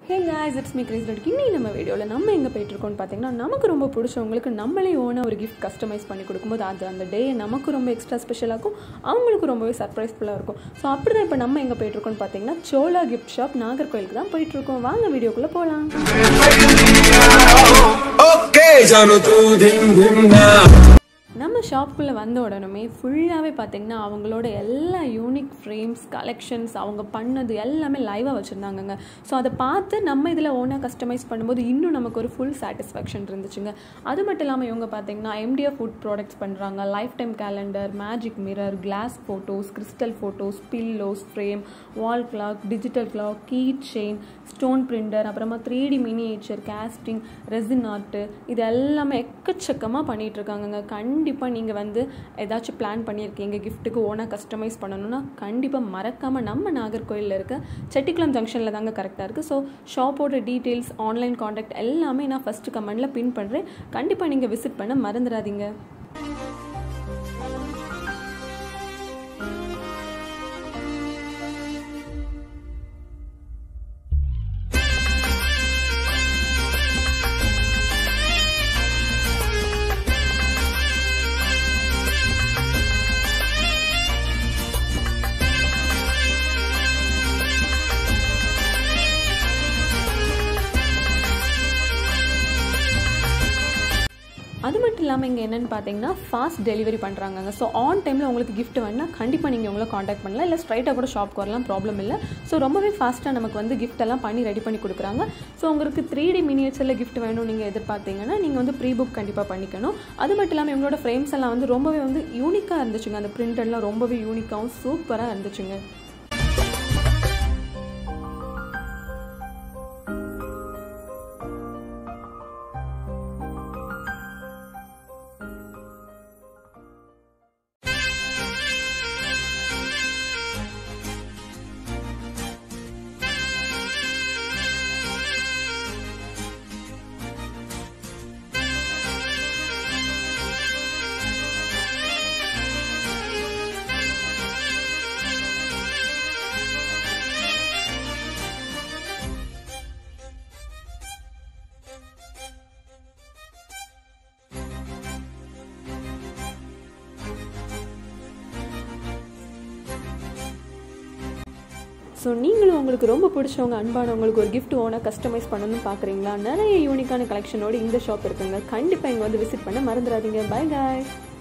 hey guys it's me Grace Red இன்னைக்கு நம்ம வீடியோவில் நம்ம எங்கே போயிட்டுருக்கோம்னு பார்த்தீங்கன்னா நமக்கு ரொம்ப பிடிச்சவங்களுக்கு நம்மளே ஓனாக ஒரு கிஃப்ட் கஸ்டமைஸ் பண்ணி கொடுக்கும்போது அது அந்த டே நமக்கு ரொம்ப எக்ஸ்ட்ரா ஸ்பெஷலாகும் அவங்களுக்கு ரொம்பவே சர்ப்ரைஸ்ஃபுல்லாக இருக்கும் ஸோ அப்படி தான் இப்போ நம்ம எங்கே போயிட்டுருக்கோம்னு பார்த்தீங்கன்னா சோலா கிஃப்ட் ஷாப் நாகர்கோயிலுக்கு தான் போயிட்டுருக்கோம் வாங்க வீடியோக்குள்ளே போகலாம் ओके जानो तू धिम धिम ना நம்ம ஷாப்புக்குள்ளே வந்த உடனே ஃபுல்லாகவே பார்த்தீங்கன்னா அவங்களோட எல்லா யூனிக் ஃப்ரேம்ஸ் கலெக்ஷன்ஸ் அவங்க பண்ணது எல்லாமே லைவாக வச்சுருந்தாங்கங்க ஸோ அதை பார்த்து நம்ம இதில் ஓனாக கஸ்டமைஸ் பண்ணும்போது இன்னும் நமக்கு ஒரு ஃபுல் சாட்டிஸ்ஃபேக்ஷன் இருந்துச்சுங்க அது மட்டும் இல்லாமல் இவங்க பார்த்தீங்கன்னா எம்டிஎஃப் ஃபுட் ப்ராடக்ட்ஸ் பண்ணுறாங்க lifetime calendar magic mirror glass photos crystal photos pillows frame wall clock digital clock key chain stone printer அப்புறமா three D miniature casting resin art இது எல்லாமே எக்கச்சக்கமாக பண்ணிகிட்டு இருக்காங்கங்க கண்டிப்பாக நீங்கள் வந்து ஏதாச்சும் பிளான் பண்ணியிருக்கீங்க கிஃப்ட்டுக்கு ஓனாக கஸ்டமைஸ் பண்ணணும்னா கண்டிப்பாக மறக்காமல் நம்ம நாகர்கோயிலில் இருக்க செட்டிக்குளம் ஜங்ஷனில் தாங்க கரெக்டாக இருக்குது ஸோ ஷாப்போட டீட்டெயில்ஸ் ஆன்லைன் காண்டாக்ட் எல்லாமே நான் ஃபஸ்ட்டு கமெண்டில் பின் பண்ணுறேன் கண்டிப்பாக நீங்கள் விசிட் பண்ண மறந்துடாதீங்க அது மட்டும் இல்லாமல் இங்கே என்னென்னு பார்த்தீங்கன்னா ஃபாஸ்ட் டெலிவரி பண்ணுறாங்க ஸோ ஆன் டைமில் உங்களுக்கு gift வேணுன்னா கண்டிப்பாக நீங்கள் உங்களை காண்டாக்ட் பண்ணலாம் இல்லை ஸ்ட்ரைட்டாக கூட ஷாப்க்கு வரலாம் ப்ராப்ளம் இல்லை ஸோ ரொம்பவே ஃபாஸ்ட்டாக நமக்கு வந்து gift எல்லாம் பண்ணி ரெடி பண்ணி கொடுக்குறாங்க ஸோ உங்களுக்கு த்ரீ டி மினியேச்சரில் gift வேணும் நீங்கள் எதிர்பார்த்தீங்கன்னா நீங்கள் வந்து ப்ரீ புக் கண்டிப்பாக பண்ணிக்கணும் அது மட்டும் இல்லாமல் இவங்களோட ஃப்ரேம்ஸ் எல்லாம் வந்து ரொம்பவே வந்து யூனிக்காக இருந்துச்சுங்க அந்த பிரிண்டெல்லாம் ரொம்பவே யூனிக்காகவும் சூப்பராக இருந்துச்சுங்க ஸோ நீங்களும் உங்களுக்கு ரொம்ப பிடிச்சவங்க அன்பானவங்களுக்கு ஒரு gift ஓனாக கஸ்டமைஸ் பண்ணணும்னு பார்க்குறீங்களா நிறைய யூனிக்கான கலெக்ஷனோடு இந்த ஷாப் இருக்குங்க கண்டிப்பாக இங்கே வந்து விசிட் பண்ண மறந்துடாதீங்க பை guys